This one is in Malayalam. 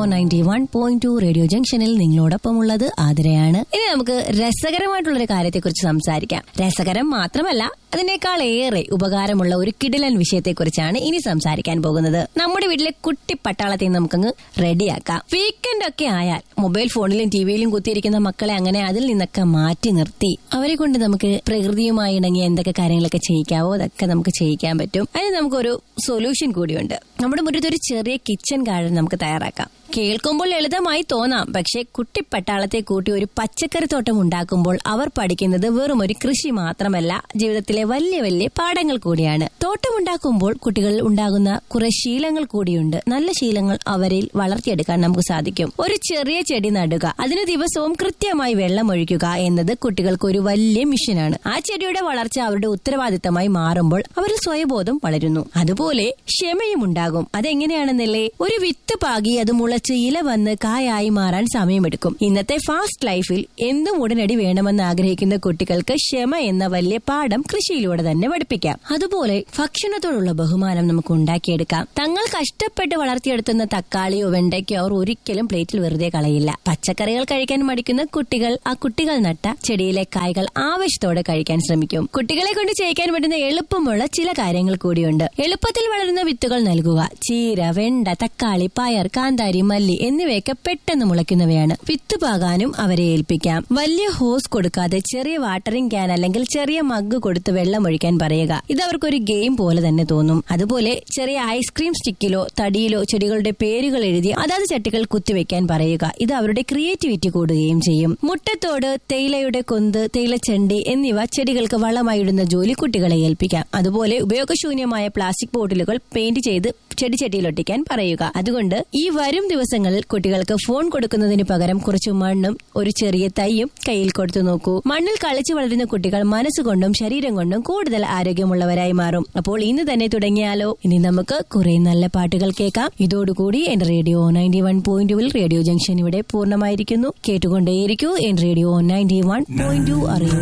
ninety one point two radio ജംഗ്ഷനിൽ നിങ്ങളോടൊപ്പമുള്ളത് ആതിരയാണ് ഇനി നമുക്ക് രസകരമായിട്ടുള്ള ഒരു കാര്യത്തെക്കുറിച്ച് സംസാരിക്കാം രസകരം മാത്രമല്ല അതിനേക്കാൾ ഏറെ ഉപകാരമുള്ള ഒരു കിടിലൻ വിഷയത്തെക്കുറിച്ചാണ് ഇനി സംസാരിക്കാൻ പോകുന്നത് നമ്മുടെ വീട്ടിലെ കുട്ടി പട്ടാളത്തെ നമുക്കങ്ങ് റെഡിയാക്കാം വീക്കെൻഡ് ഒക്കെ ആയാൽ മൊബൈൽ ഫോണിലും ടിവിയിലും കുത്തിയിരിക്കുന്ന മക്കളെ അങ്ങനെ അതിൽ നിന്നൊക്കെ മാറ്റി നിർത്തി അവരെ കൊണ്ട് നമുക്ക് പ്രകൃതിയുമായി ഇണങ്ങിയ എന്തൊക്കെ കാര്യങ്ങളൊക്കെ ചെയ്യിക്കാവോ അതൊക്കെ നമുക്ക് ചെയ്യിക്കാൻ പറ്റും അതിന് നമുക്കൊരു സൊല്യൂഷൻ കൂടിയുണ്ട് നമ്മുടെ മുറ്റത്ത് ഒരു ചെറിയ കിച്ചൺ ഗാർഡൻ നമുക്ക് തയ്യാറാക്കാം കേൾക്കുമ്പോൾ ലളിതമായി തോന്നാം പക്ഷെ കുട്ടിപ്പട്ടാളത്തെ കൂട്ടി ഒരു പച്ചക്കറി തോട്ടം ഉണ്ടാക്കുമ്പോൾ അവർ പഠിക്കുന്നത് വെറും ഒരു കൃഷി മാത്രമല്ല ജീവിതത്തിലെ വലിയ വലിയ പാഠങ്ങൾ കൂടിയാണ് തോട്ടമുണ്ടാക്കുമ്പോൾ കുട്ടികളിൽ ഉണ്ടാകുന്ന കുറെ ശീലങ്ങൾ കൂടിയുണ്ട് നല്ല ശീലങ്ങൾ അവരിൽ വളർത്തിയെടുക്കാൻ നമുക്ക് സാധിക്കും ഒരു ചെറിയ ചെടി നടുക അതിന് ദിവസവും കൃത്യമായി വെള്ളം ഒഴിക്കുക എന്നത് കുട്ടികൾക്ക് ഒരു വലിയ മിഷനാണ് ആ ചെടിയുടെ വളർച്ച അവരുടെ ഉത്തരവാദിത്തമായി മാറുമ്പോൾ അവരിൽ സ്വയബോധം വളരുന്നു അതുപോലെ ക്ഷമയും ഉണ്ടാകും അതെങ്ങനെയാണെന്നല്ലേ ഒരു വിത്ത് പാകി അത് മുളച്ച് ഇല വന്ന് കായായി മാറാൻ സമയമെടുക്കും ഇന്നത്തെ ഫാസ്റ്റ് ലൈഫിൽ എന്തും ഉടനടി വേണമെന്ന് ആഗ്രഹിക്കുന്ന കുട്ടികൾക്ക് ക്ഷമ എന്ന വലിയ പാഠം കൃഷിയിലൂടെ തന്നെ പഠിപ്പിക്കാം അതുപോലെ ഭക്ഷണത്തോടുള്ള ബഹുമാനം നമുക്ക് ഉണ്ടാക്കിയെടുക്കാം തങ്ങൾ കഷ്ടപ്പെട്ട് വളർത്തിയെടുത്തുന്ന തക്കാളിയോ വെണ്ടയ്ക്കോ അവർ ഒരിക്കലും പ്ലേറ്റിൽ വെറുതെ കളയില്ല പച്ചക്കറികൾ കഴിക്കാൻ മടിക്കുന്ന കുട്ടികൾ ആ കുട്ടികൾ നട്ട ചെടിയിലെ കായ്കൾ ആവശ്യത്തോടെ കഴിക്കാൻ ശ്രമിക്കും കുട്ടികളെ കൊണ്ട് ചെയ്യിക്കാൻ പറ്റുന്ന എളുപ്പമുള്ള ചില കാര്യങ്ങൾ കൂടിയുണ്ട് എളുപ്പത്തിൽ വളരുന്ന വിത്തുകൾ നൽകുക ചീര വെണ്ട തക്കാളി പയർ കാന്താരി മല്ലി എന്നിവയൊക്കെ പെട്ടെന്ന് മുളയ്ക്കുന്നവയാണ് വിത്ത് പാകാനും അവരെ ഏൽപ്പിക്കാം വലിയ ഹോസ് കൊടുക്കാതെ ചെറിയ വാട്ടറിംഗ് ക്യാൻ അല്ലെങ്കിൽ ചെറിയ മഗ് കൊടുത്ത് വെള്ളം ഒഴിക്കാൻ പറയുക ഇത് അവർക്കൊരു ഗെയിം പോലെ തന്നെ തോന്നും അതുപോലെ ചെറിയ ഐസ്ക്രീം സ്റ്റിക്കിലോ തടിയിലോ ചെടികളുടെ പേരുകൾ എഴുതി അതാത് ചട്ടികൾ കുത്തിവെക്കാൻ പറയുക ഇത് അവരുടെ ക്രിയേറ്റിവിറ്റി കൂടുകയും ചെയ്യും മുട്ടത്തോട് തേയിലയുടെ കൊന്ത് തേയിലച്ചണ്ടി എന്നിവ ചെടികൾക്ക് വളമായി ഇടുന്ന ജോലി കുട്ടികളെ ഏൽപ്പിക്കാം അതുപോലെ ഉപയോഗശൂന്യമായ പ്ലാസ്റ്റിക് ബോട്ടിലുകൾ പെയിന്റ് ചെയ്ത് ചെടിച്ചട്ടിയിൽ ഒട്ടിക്കാൻ പറയുക അതുകൊണ്ട് ഈ വരും ദിവസങ്ങളിൽ കുട്ടികൾക്ക് ഫോൺ കൊടുക്കുന്നതിന് പകരം കുറച്ച് മണ്ണും ഒരു ചെറിയ തൈയും കയ്യിൽ കൊടുത്തു നോക്കൂ മണ്ണിൽ കളിച്ചു വളരുന്ന കുട്ടികൾ മനസ്സുകൊണ്ടും ശരീരം കൊണ്ടും കൂടുതൽ ആരോഗ്യമുള്ളവരായി മാറും അപ്പോൾ ഇന്ന് തന്നെ തുടങ്ങിയാലോ ഇനി നമുക്ക് കുറെ നല്ല പാട്ടുകൾ കേൾക്കാം ഇതോടുകൂടി എന്റെ റേഡിയോ നയൻറ്റി വൺ പോയിന്റുവിൽ റേഡിയോ ജംഗ്ഷൻ ഇവിടെ പൂർണ്ണമായിരിക്കുന്നു കേട്ടുകൊണ്ടേയിരിക്കൂ എൻ radio ninety one point two അറിയൂ